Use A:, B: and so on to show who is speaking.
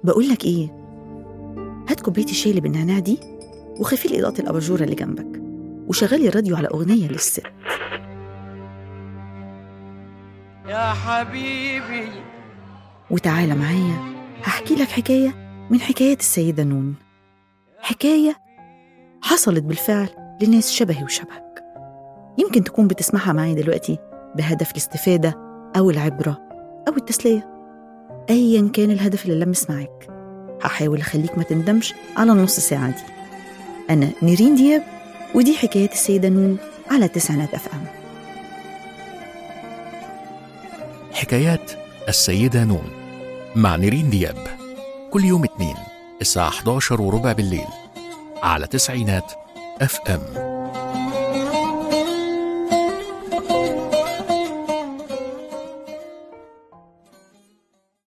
A: بقول لك إيه هات كوباية الشاي اللي بالنعناع دي وخفي لي إضاءة الأباجورة اللي جنبك وشغلي الراديو على أغنية للست
B: يا حبيبي
A: وتعالى معايا هحكي لك حكاية من حكايات السيدة نون حكاية حصلت بالفعل لناس شبهي وشبهك يمكن تكون بتسمعها معايا دلوقتي بهدف الاستفادة أو العبرة أو التسلية أيا كان الهدف اللي لمس معاك هحاول أخليك ما تندمش على النص ساعة دي أنا نيرين دياب ودي حكايات السيدة نون على تسعينات أف أم
C: حكايات السيدة نون مع نيرين دياب كل يوم اثنين الساعة 11 وربع بالليل على تسعينات اف ام